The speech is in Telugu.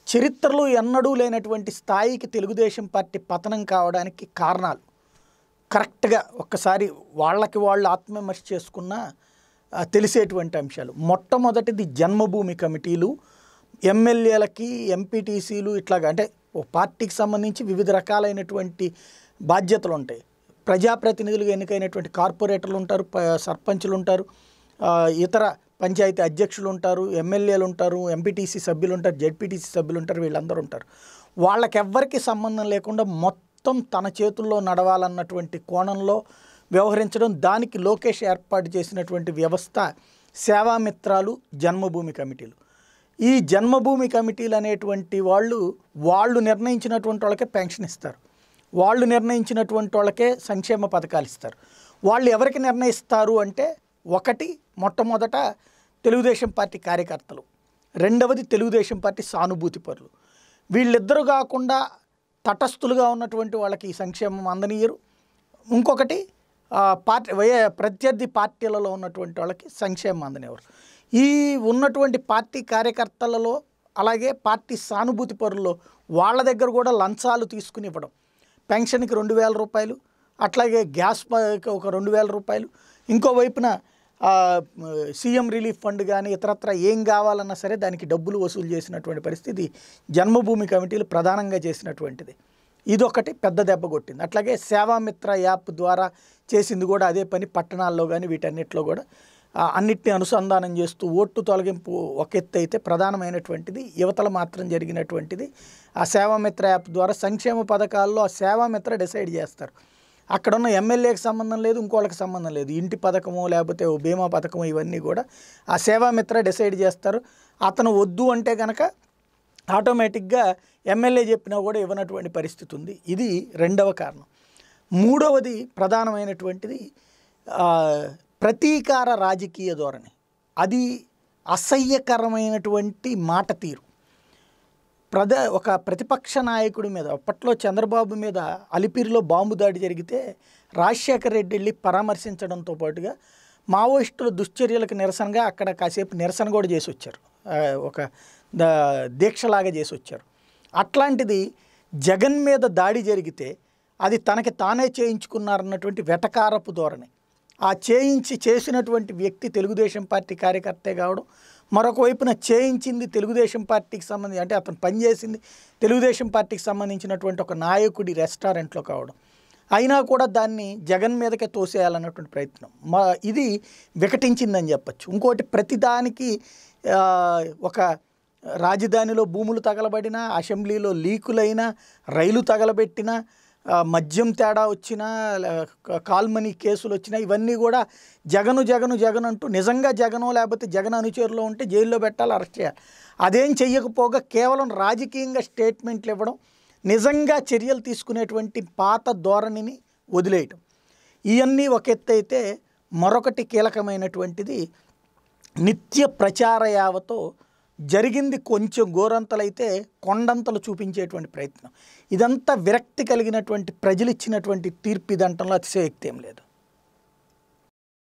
చరిత్రలో ఎన్నడూ లేనటువంటి స్థాయికి తెలుగుదేశం పార్టీ పతనం కావడానికి కారణాలు కరెక్ట్గా ఒక్కసారి వాళ్ళకి వాళ్ళు ఆత్మవిమర్శ చేసుకున్న ఆ, తెలిసేటువంటి అంశాలు మొట్టమొదటిది జన్మభూమి కమిటీలు ఎమ్మెల్యేలకి ఎంపీటీసీలు ఇట్లాగా అంటే ఓ పార్టీకి సంబంధించి వివిధ రకాలైనటువంటి బాధ్యతలు ఉంటాయి ప్రజాప్రతినిధులుగా ఎన్నికైనటువంటి కార్పొరేటర్లు ఉంటారు ప- సర్పంచులు ఉంటారు ఆ, ఇతర పంచాయతీ అధ్యక్షులు ఉంటారు ఎమ్మెల్యేలు ఉంటారు ఎంపీటీసీ సభ్యులు ఉంటారు జెడ్పీటీసీ సభ్యులు ఉంటారు వీళ్ళందరూ ఉంటారు వాళ్ళకెవ్వరికి సంబంధం లేకుండా మొత్తం తన చేతుల్లో నడవాలన్నటువంటి కోణంలో వ్యవహరించడం దానికి లోకేష్ ఏర్పాటు చేసినటువంటి వ్యవస్థ సేవామిత్రాలు జన్మభూమి కమిటీలు ఈ జన్మభూమి కమిటీలు అనేటువంటి వాళ్ళు వాళ్ళు నిర్ణయించినటువంటి వాళ్ళకే పెన్షన్ ఇస్తారు వాళ్ళు నిర్ణయించినటువంటి వాళ్ళకే సంక్షేమ పథకాలు ఇస్తారు వాళ్ళు ఎవరికి నిర్ణయిస్తారు అంటే ఒకటి మొట్టమొదట తెలుగుదేశం పార్టీ కార్యకర్తలు రెండవది తెలుగుదేశం పార్టీ సానుభూతి పరులు వీళ్ళిద్దరూ కాకుండా తటస్థులుగా ఉన్నటువంటి వాళ్ళకి ఈ సంక్షేమం అందనీయరు ఇంకొకటి ఆ, పార్టీ వయ ప్రత్యర్థి పార్టీలలో ఉన్నటువంటి వాళ్ళకి సంక్షేమం అందనివ్వరు ఈ ఉన్నటువంటి పార్టీ కార్యకర్తలలో అలాగే పార్టీ సానుభూతి పరుల్లో వాళ్ళ దగ్గర కూడా లంచాలు తీసుకుని ఇవ్వడం పెన్షన్కి రెండు వేల రూపాయలు అట్లాగే గ్యాస్ ప- ఒక రెండు వేల రూపాయలు ఇంకో వైపున ఆ, సీఎం రిలీఫ్ ఫండ్ కానీ ఇతరత్ర ఏం కావాలన్నా సరే దానికి డబ్బులు వసూలు చేసినటువంటి పరిస్థితి జన్మభూమి కమిటీలు ప్రధానంగా చేసినటువంటిది ఇదొకటి పెద్ద దెబ్బ కొట్టింది అట్లాగే సేవామిత్ర యాప్ ద్వారా చేసింది కూడా అదే పని పట్టణాల్లో కానీ వీటన్నిటిలో కూడా ఆ, అన్నిటిని అనుసంధానం చేస్తూ ఓటు తొలగింపు ఒక ఎత్తు అయితే ప్రధానమైనటువంటిది యువతల మాత్రం జరిగినటువంటిది ఆ సేవామిత్ర యాప్ ద్వారా సంక్షేమ పథకాల్లో ఆ సేవామిత్ర డిసైడ్ చేస్తారు అక్కడ ఉన్న ఎమ్మెల్యేకి సంబంధం లేదు ఇంకోళ్ళకి సంబంధం లేదు ఇంటి పథకము లేకపోతే ఓ బీమా పథకము ఇవన్నీ కూడా ఆ సేవామిత్ర డిసైడ్ చేస్తారు అతను వద్దు అంటే కనుక ఆటోమేటిక్గా ఎమ్మెల్యే చెప్పినా కూడా ఇవ్వనటువంటి పరిస్థితి ఉంది ఇది రెండవ కారణం మూడవది ప్రధానమైనటువంటిది ఆ, ప్రతీకార రాజకీయ ధోరణి అది అసహ్యకరమైనటువంటి మాట తీరు ప్రద ఒక ప్రతిపక్ష నాయకుడి మీద అప్పట్లో చంద్రబాబు మీద అలిపిరిలో బాంబు దాడి జరిగితే రాజశేఖర్ రెడ్డి వెళ్ళి పరామర్శించడంతో పాటుగా మావోయిస్టుల దుశ్చర్యలకు నిరసనగా అక్కడ కాసేపు నిరసన కూడా చేసి వచ్చారు ఆ, ఒక ద- దీక్షలాగా చేసి వచ్చారు అట్లాంటిది జగన్ మీద దాడి జరిగితే అది తనకి తానే చేయించుకున్నారన్నటువంటి వెటకారపు ధోరణి ఆ చేయించి చేసినటువంటి వ్యక్తి తెలుగుదేశం పార్టీ కార్యకర్తే కావడం మరొక వైపున చేయించింది తెలుగుదేశం పార్టీకి సంబంధించి అంటే అతను పనిచేసింది తెలుగుదేశం పార్టీకి సంబంధించినటువంటి ఒక నాయకుడి రెస్టారెంట్లో కావడం అయినా కూడా దాన్ని జగన్ మీదకే తోసేయాలన్నటువంటి ప్రయత్నం మా ఇది వికటించిందని చెప్పచ్చు ఇంకోటి ప్రతిదానికి ఆ, ఒక రాజధానిలో భూములు తగలబడినా అసెంబ్లీలో లీకులైనా రైలు తగలబెట్టినా ఆ, మద్యం తేడా వచ్చినా ల- క- కాల్మనీ కేసులు వచ్చినా ఇవన్నీ కూడా జగను జగను జగన్ అంటూ నిజంగా జగనో లేకపోతే జగన్ అనుచరులో ఉంటే జైల్లో పెట్టాలి అరెస్ట్ చేయాలి అదేం చెయ్యకపోగా కేవలం రాజకీయంగా స్టేట్మెంట్లు ఇవ్వడం నిజంగా చర్యలు తీసుకునేటువంటి పాత ధోరణిని వదిలేయటం ఇవన్నీ ఒక ఎత్తు అయితే మరొకటి కీలకమైనటువంటిది నిత్య ప్రచార యావతో జరిగింది కొంచెం గోరంతలైతే కొండంతలు చూపించేటువంటి ప్రయత్నం ఇదంతా విరక్తి కలిగినటువంటి ప్రజలు ఇచ్చినటువంటి తీర్పు ఇదంటంలో అతిశయోక్తి ఏం లేదు